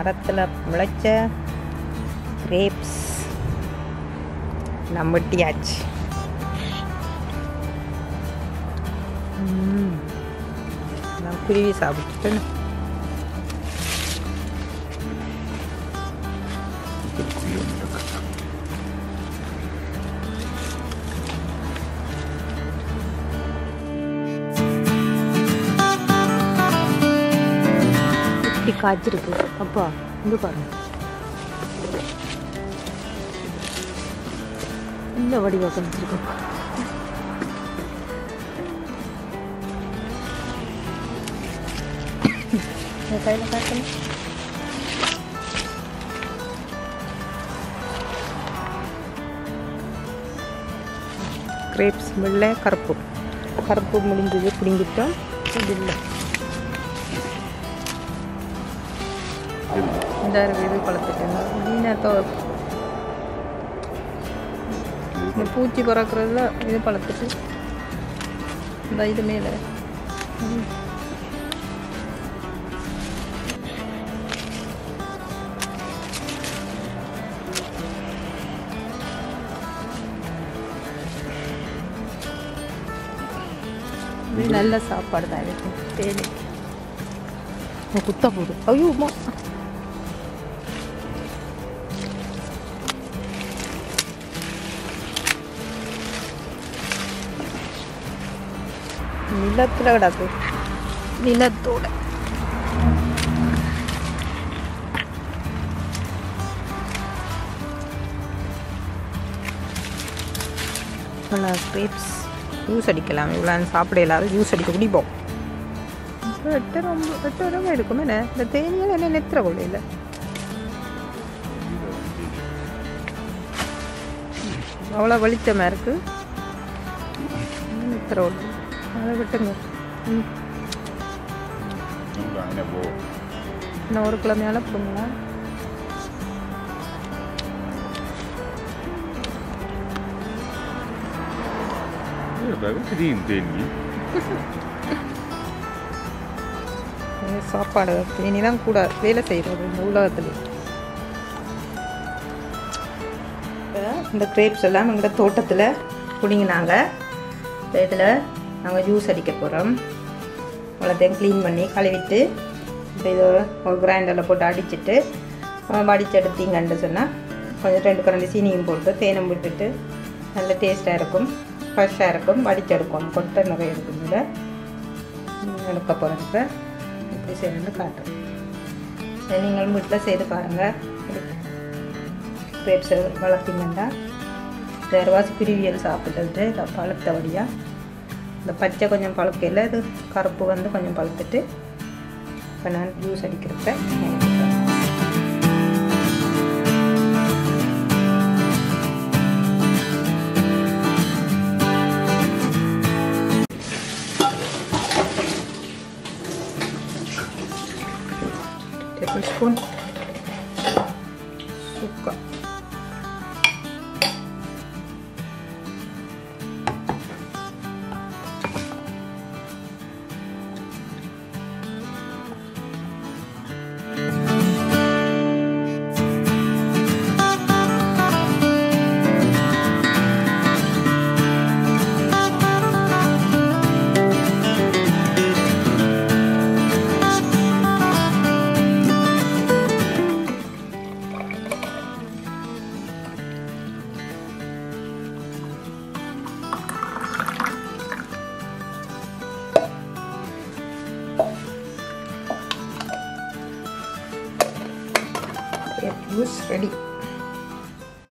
மரத்தில் முளைச்ச கிரேப்ஸ் நம்பட்டியாச்சு ம். நான் குருவி சாப்பிட்டுட்டு இப்படி காய்ச்சிருக்கு அப்பா இங்கே பாருங்க இந்த வடிவா காமிச்சிருக்கு கையில் காட்டணும் கிரேப்ஸ் வெள்ளை கருப்பு கருப்பு முடிஞ்சது பிடிங்கிட்டோம் இது இல்லை இந்த இது பழத்துட்டு நேரத்தோ இந்த பூச்சி பறக்கிறதுல இது பழத்துட்டு இந்த இது மேலே ம். இது நல்ல சாப்பாடு தான் இருக்கும் தேனி குத்த போடு ஐயோ அம்மா நிலத்தில் கிடக்கு நிலத்தோட நல்லா கிரேப்ஸ் ஜூஸ் அடிக்கலாம் இவ்வளோ சாப்பிட இல்லாத ஜூஸ் அடிக்க குடிப்போம் எட்டு ரொம்ப எட்டு ரொம்ப இருக்கும் என்ன இந்த தேனியால் என்ன நெத்திர கொள்ளையில் அவ்வளோ வெளிச்சமாக இருக்குது நெத்திர கொள்ளை அதை விட்டுங்க ம் അങ്ങനെ പോ இன்னும் ஒரு கிழமையால போடுங்களா തിരിയും തേനി இது சாப்பாடு தேனி தான் கூட வேலை செய்கிறது இந்த உலகத்தில் இந்த கிரேப்ஸ் எல்லாம் எங்களோட தோட்டத்தில் பிடிங்கினாங்க இதில் நாங்கள் ஜூஸ் அடிக்க போகிறோம் எல்லாத்தையும் க்ளீன் பண்ணி கழுவிட்டு இப்போ இதை ஒரு கிரைண்டரில் போட்டு அடிச்சிட்டு அஹ், வடிச்சு எடுத்தீங்கன்னு சொன்னால் கொஞ்சம் ரெண்டு கரண்டி சீனியும் போட்டு தேனும் விட்டுட்டு நல்ல டேஸ்ட்டாக இருக்கும் ஃப்ரெஷ்ஷாக இருக்கும் வடிச்செடுக்கும் கொட்டை நிறைய இருக்கும் இதில் எடுக்க போகிறேன் இப்போ எப்படி செய்யணும்னு காட்டுறேன் இதை நீங்களும் வீட்டில் செய்து பாருங்கள் கிரேப்ஸை வளர்த்தீங்கன்னா வேறுவாசி குருவியல் சாப்பிட்டது இதை பழுத்த வழியாக இந்த பச்சை கொஞ்சம் பழுக்கையில் இது கருப்பு வந்து கொஞ்சம் பழுத்துட்டு இப்போ நான் ஜூஸ் அடிக்கிறப்ப டேபிள் ஸ்பூன் சுக்கா ஜூஸ் ரெடி